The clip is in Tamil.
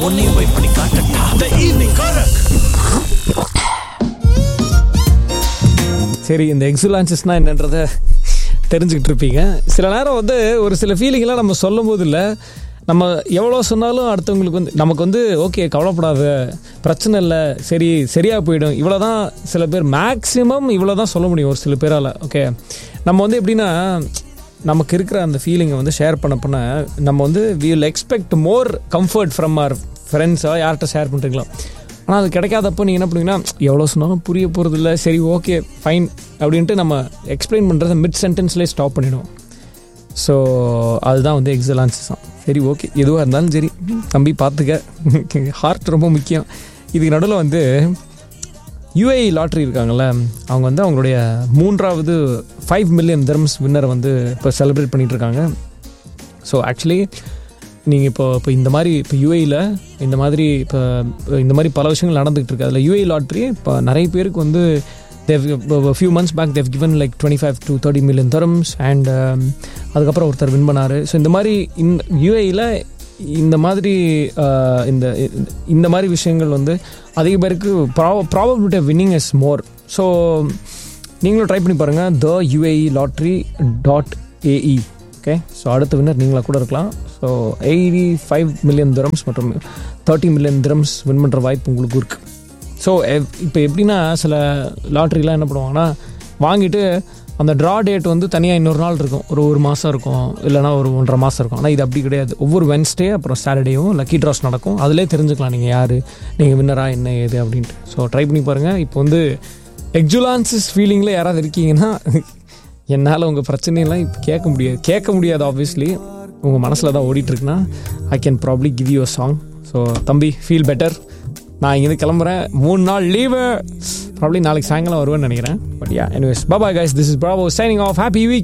உன்னையும் போய் பண்ணி காட்டட்டா த ஈவினிங் காரக் சரி இந்த எக்ஸுலான்சஸ்னால் என்னன்றத தெரிஞ்சுக்கிட்டு இருப்பீங்க சில நேரம் வந்து ஒரு சில ஃபீலிங்லாம் நம்ம சொல்லும் போது இல்லை நம்ம எவ்வளோ சொன்னாலும் அடுத்தவங்களுக்கு வந்து நமக்கு வந்து ஓகே கவலைப்படாத பிரச்சனை இல்லை சரி சரியாக போயிடும் இவ்வளோ தான் சில பேர் மேக்ஸிமம் இவ்வளோ தான் சொல்ல முடியும் ஒரு சில பேரால் ஓகே நம்ம வந்து எப்படின்னா நமக்கு இருக்கிற அந்த ஃபீலிங்கை வந்து ஷேர் பண்ண பண்ண நம்ம வந்து we will expect more comfort from our ஃப்ரெண்ட்ஸாக யார்கிட்ட ஷேர் பண்ணுறீங்களோ ஆனால் அது கிடைக்காதப்போ நீங்கள் என்ன பண்ணுவீங்கன்னா எவ்வளோ சொன்னாலும் புரிய போகிறது இல்லை சரி ஓகே ஃபைன் அப்படின்ட்டு நம்ம எக்ஸ்பிளைன் பண்ணுறத மிட் சென்டென்ஸ்லேயே ஸ்டாப் பண்ணிடுவோம் ஸோ அதுதான் வந்து எக்ஸலான்சஸ் தான் சரி ஓகே எதுவாக இருந்தாலும் சரி தம்பி பார்த்துக்க ஹார்ட் ரொம்ப முக்கியம் இதுக்கு நடுவில் வந்து யுஏஇ லாட்ரி இருக்காங்கல்ல அவங்க வந்து அவங்களுடைய மூன்றாவது ஃபைவ் மில்லியன் தர்ம்ஸ் வின்னரை வந்து இப்போ செலிப்ரேட் பண்ணிட்டு இருக்காங்க ஸோ ஆக்சுவலி நீங்கள் இப்போ இப்போ இந்த மாதிரி இப்போ யூஏயில் இந்த மாதிரி இப்போ இந்த மாதிரி பல விஷயங்கள் நடந்துகிட்டு இருக்கு அதில் யூஏ லாட்ரி இப்போ நிறைய பேருக்கு வந்து they few months back they given like twenty five to thirty million dirhams and அதுக்கப்புறம் ஒருத்தர் வின் பண்ணார் ஸோ இந்த மாதிரி இந்த யூஏயில் இந்த மாதிரி அஹ், இந்த இந்த மாதிரி விஷயங்கள் வந்து அதிக பேருக்கு probability of winning is more so நீங்களும் ட்ரை பண்ணி பாருங்கள் the UAE lottery dot AE okay so அடுத்த வின்னர் நீங்களாக கூட இருக்கலாம் so eighty five million dirhams மற்றும் தேர்ட்டி மில்லியன் திரம்ஸ் வின் பண்ணுற வாய்ப்பு உங்களுக்கு இருக்குது ஸோ இப்போ எப்படின்னா சில லாட்ரிலாம் என்ன பண்ணுவாங்கன்னா வாங்கிட்டு அந்த ட்ரா டேட் வந்து தனியாக இன்னொரு நாள் இருக்கும் ஒரு ஒரு மாதம் இருக்கும் இல்லைனா ஒரு ஒன்றரை மாதம் இருக்கும் ஆனால் இது அப்படி கிடையாது ஒவ்வொரு வென்ஸ்டே அப்புறம் சாட்டர்டேயும் லக்கி ட்ராஸ் நடக்கும் அதிலே தெரிஞ்சுக்கலாம் நீங்கள் யார் நீங்கள் வின்னரா என்ன ஏது அப்படின்ட்டு ஸோ ட்ரை பண்ணி பாருங்கள் இப்போ வந்து எக்ஸுலான்சிஸ் ஃபீலிங்கில் யாராவது இருக்கீங்கன்னா என்னால் உங்கள் பிரச்சனையெல்லாம் இப்போ கேட்க முடியாது கேட்க முடியாது ஆப்வியஸ்லி உங்கள் மனசில் தான் ஓடிட்டு இருக்குன்னா I can probably give you a song so தம்பி ஃபீல் பெட்டர் நான் இங்கேருந்து கிளம்புறேன் மூணு நாள் லீவு ப்ராப்ளி நாளைக்கு சாயங்காலம் வருவேன்னு நினைக்கிறேன் but yeah anyways bye bye guys this is Bravo signing off happy week